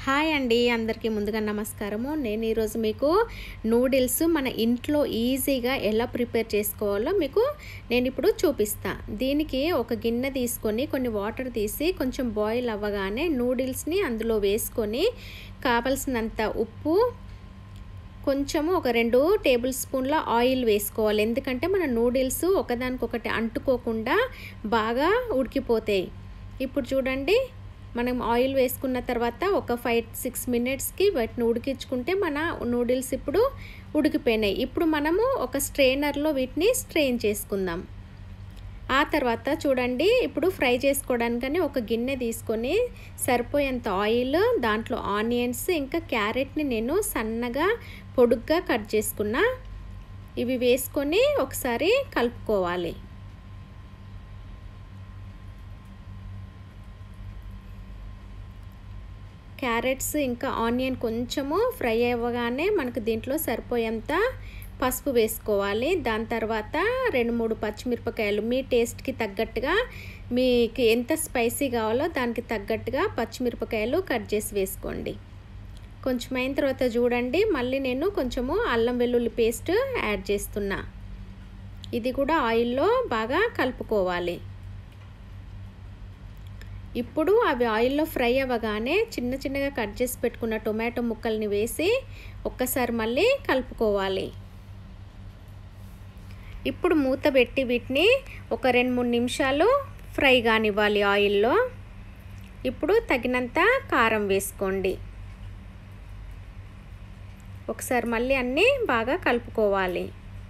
hi అండి అందరికీ ముందుగా నమస్కారము నేను ఈరోజు మీకు నూడిల్స్ మన ఇంట్లో ఈజీగా ఎలా ప్రిపేర్ చేసుకోవాలో మీకు నేను ఇప్పుడు చూపిస్తా దీనికి ఒక గిన్నె తీసుకొని కొన్ని వాటర్ తీసి కొంచెం బాయిల్ అవ్వగానే నూడిల్స్ని అందులో వేసుకొని కావలసినంత ఉప్పు కొంచెము ఒక రెండు టేబుల్ స్పూన్ల ఆయిల్ వేసుకోవాలి ఎందుకంటే మన నూడిల్స్ ఒకదానికొకటి అంటుకోకుండా బాగా ఉడికిపోతాయి ఇప్పుడు చూడండి మనం ఆయిల్ వేసుకున్న తర్వాత ఒక ఫైవ్ సిక్స్ మినిట్స్కి వాటిని ఉడికించుకుంటే మన నూడిల్స్ ఇప్పుడు ఉడికిపోయినాయి ఇప్పుడు మనము ఒక స్ట్రెయినర్లో వీటిని స్ట్రెయిన్ చేసుకుందాం ఆ తర్వాత చూడండి ఇప్పుడు ఫ్రై చేసుకోవడానికని ఒక గిన్నె తీసుకొని సరిపోయేంత ఆయిల్ దాంట్లో ఆనియన్స్ ఇంకా క్యారెట్ని నేను సన్నగా పొడుగ్గా కట్ చేసుకున్నా ఇవి వేసుకొని ఒకసారి కలుపుకోవాలి క్యారెట్స్ ఇంకా ఆనియన్ కొంచెము ఫ్రై అవ్వగానే మనకు దీంట్లో సరిపోయేంత పసుపు వేసుకోవాలి దాని తర్వాత రెండు మూడు పచ్చిమిరపకాయలు మీ టేస్ట్కి తగ్గట్టుగా మీకు ఎంత స్పైసీ కావాలో దానికి తగ్గట్టుగా పచ్చిమిరపకాయలు కట్ చేసి వేసుకోండి కొంచెం అయిన తర్వాత చూడండి మళ్ళీ నేను కొంచెము అల్లం వెల్లుల్లి పేస్ట్ యాడ్ చేస్తున్నా ఇది కూడా ఆయిల్లో బాగా కలుపుకోవాలి ఇప్పుడు అవి ఆయిల్లో ఫ్రై అవ్వగానే చిన్న చిన్నగా కట్ చేసి పెట్టుకున్న టొమాటో ముక్కల్ని వేసి ఒక్కసారి మళ్ళీ కలుపుకోవాలి ఇప్పుడు మూత పెట్టి వీటిని ఒక రెండు మూడు నిమిషాలు ఫ్రై కానివ్వాలి ఆయిల్లో ఇప్పుడు తగినంత కారం వేసుకోండి ఒకసారి మళ్ళీ అన్నీ బాగా కలుపుకోవాలి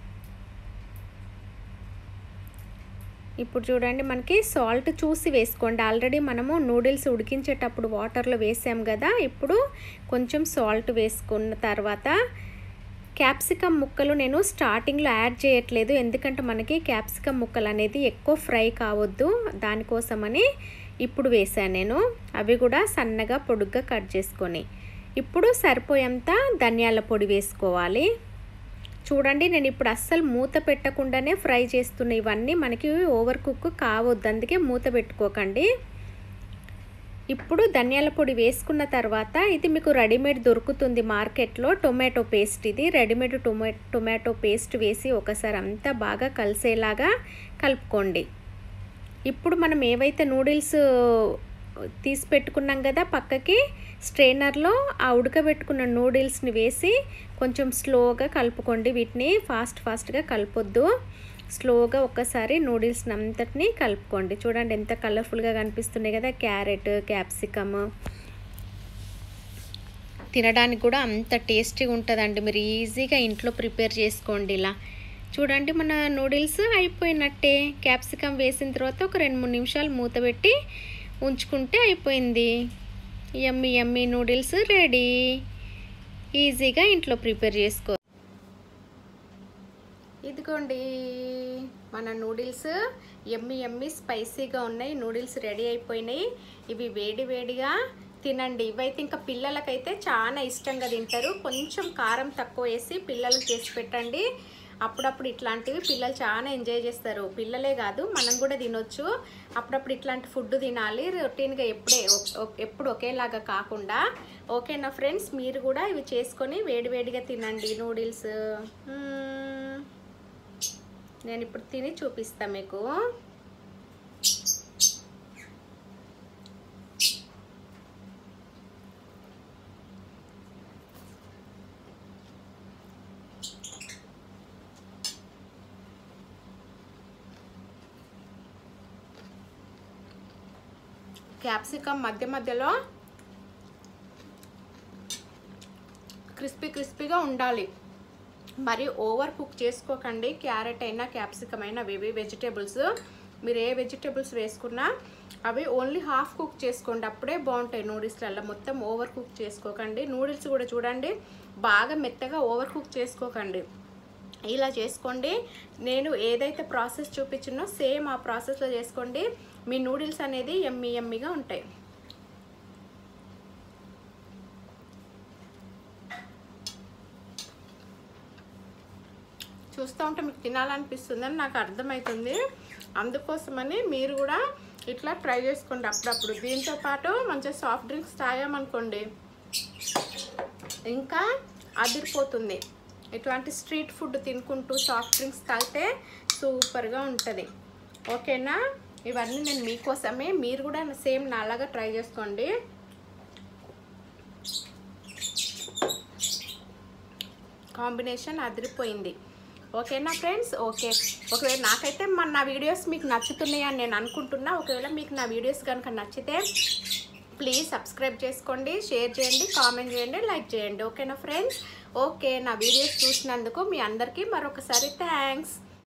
ఇప్పుడు చూడండి మనకి సాల్ట్ చూసి వేసుకోండి ఆల్రెడీ మనము నూడిల్స్ ఉడికించేటప్పుడు వాటర్లో వేసాం కదా ఇప్పుడు కొంచెం సాల్ట్ వేసుకున్న తర్వాత క్యాప్సికమ్ ముక్కలు నేను స్టార్టింగ్లో యాడ్ చేయట్లేదు ఎందుకంటే మనకి క్యాప్సికమ్ ముక్కలు అనేది ఎక్కువ ఫ్రై కావద్దు దానికోసమని ఇప్పుడు వేసాను నేను అవి కూడా సన్నగా పొడుగ్గా కట్ చేసుకొని ఇప్పుడు సరిపోయేంత ధనియాల పొడి వేసుకోవాలి చూడండి నేను ఇప్పుడు అస్సలు మూత పెట్టకుండానే ఫ్రై చేస్తున్న ఇవన్నీ మనకి ఓవర్ కుక్ కావద్దు అందుకే మూత పెట్టుకోకండి ఇప్పుడు ధనియాల పొడి వేసుకున్న తర్వాత ఇది మీకు రెడీమేడ్ దొరుకుతుంది మార్కెట్లో టొమాటో పేస్ట్ ఇది రెడీమేడ్ టొమా టొమాటో పేస్ట్ వేసి ఒకసారి అంతా బాగా కలిసేలాగా కలుపుకోండి ఇప్పుడు మనం ఏవైతే నూడిల్స్ తీసి పెట్టుకున్నాం కదా పక్కకి స్ట్రైనర్లో ఆ ఉడకబెట్టుకున్న నూడిల్స్ని వేసి కొంచెం స్లోగా కలుపుకోండి వీటిని ఫాస్ట్ ఫాస్ట్గా కలపొద్దు స్లోగా ఒక్కసారి నూడిల్స్ని అంతటిని కలుపుకోండి చూడండి ఎంత కలర్ఫుల్గా కనిపిస్తున్నాయి కదా క్యారెట్ క్యాప్సికమ్ తినడానికి కూడా అంత టేస్టీగా ఉంటుందండి మీరు ఈజీగా ఇంట్లో ప్రిపేర్ చేసుకోండి ఇలా చూడండి మన నూడిల్స్ అయిపోయినట్టే క్యాప్సికమ్ వేసిన తర్వాత ఒక రెండు మూడు నిమిషాలు మూత పెట్టి ఉంచుకుంటే అయిపోయింది ఎమ్మి ఎమ్మి నూడిల్స్ రెడీ ఈజీగా ఇంట్లో ప్రిపేర్ చేసుకో ఇదిగోండి మన నూడిల్స్ ఎమ్మి ఎమ్మి స్పైసీగా ఉన్నాయి నూడిల్స్ రెడీ అయిపోయినాయి ఇవి వేడి వేడిగా తినండి ఇవైతే ఇంకా పిల్లలకైతే చాలా ఇష్టంగా తింటారు కొంచెం కారం తక్కువ వేసి పిల్లలకు చేసి పెట్టండి అప్పుడప్పుడు ఇట్లాంటివి పిల్లలు చాలా ఎంజాయ్ చేస్తారు పిల్లలే కాదు మనం కూడా తినొచ్చు అప్పుడప్పుడు ఇట్లాంటి ఫుడ్ తినాలి రొటీన్గా ఎప్పుడే ఎప్పుడు ఒకేలాగా కాకుండా ఓకేనా ఫ్రెండ్స్ మీరు కూడా ఇవి చేసుకొని వేడివేడిగా తినండి నూడిల్స్ నేను ఇప్పుడు తిని చూపిస్తా మీకు క్యాప్సికమ్ మధ్య మధ్యలో క్రిస్పీ క్రిస్పీగా ఉండాలి మరి ఓవర్ కుక్ చేసుకోకండి క్యారెట్ అయినా క్యాప్సికమ్ అయినా ఇవి వెజిటేబుల్స్ మీరు ఏ వెజిటేబుల్స్ వేసుకున్నా అవి ఓన్లీ హాఫ్ కుక్ చేసుకోండి అప్పుడే బాగుంటాయి నూడిల్స్లలో మొత్తం ఓవర్ కుక్ చేసుకోకండి నూడిల్స్ కూడా చూడండి బాగా మెత్తగా ఓవర్ కుక్ చేసుకోకండి ఇలా చేసుకోండి నేను ఏదైతే ప్రాసెస్ చూపించినో సేమ్ ఆ ప్రాసెస్లో చేసుకోండి మీ నూడిల్స్ అనేది ఎమ్మి ఎమ్మిగా ఉంటాయి చూస్తూ ఉంటే మీకు తినాలనిపిస్తుందని నాకు అర్థమవుతుంది అందుకోసమని మీరు కూడా ఇట్లా ట్రై చేసుకోండి అప్పుడప్పుడు దీంతో పాటు మంచిగా సాఫ్ట్ డ్రింక్స్ తాగామనుకోండి ఇంకా అదిరిపోతుంది ఇటువంటి స్ట్రీట్ ఫుడ్ తినుకుంటూ సాఫ్ట్ డ్రింక్స్ తాగితే సూపర్గా ఉంటుంది ఓకేనా ఇవన్నీ నేను మీకోసమే మీరు కూడా సేమ్ నాలాగా ట్రై చేసుకోండి కాంబినేషన్ అదిరిపోయింది ఓకేనా ఫ్రెండ్స్ ఓకే ఒకవేళ నాకైతే మన నా వీడియోస్ మీకు నచ్చుతున్నాయి అని నేను అనుకుంటున్నా ఒకవేళ మీకు నా వీడియోస్ కనుక నచ్చితే ప్లీజ్ సబ్స్క్రైబ్ చేసుకోండి షేర్ చేయండి కామెంట్ చేయండి లైక్ చేయండి ఓకేనా ఫ్రెండ్స్ ఓకే నా వీడియోస్ చూసినందుకు మీ అందరికీ మరొకసారి థ్యాంక్స్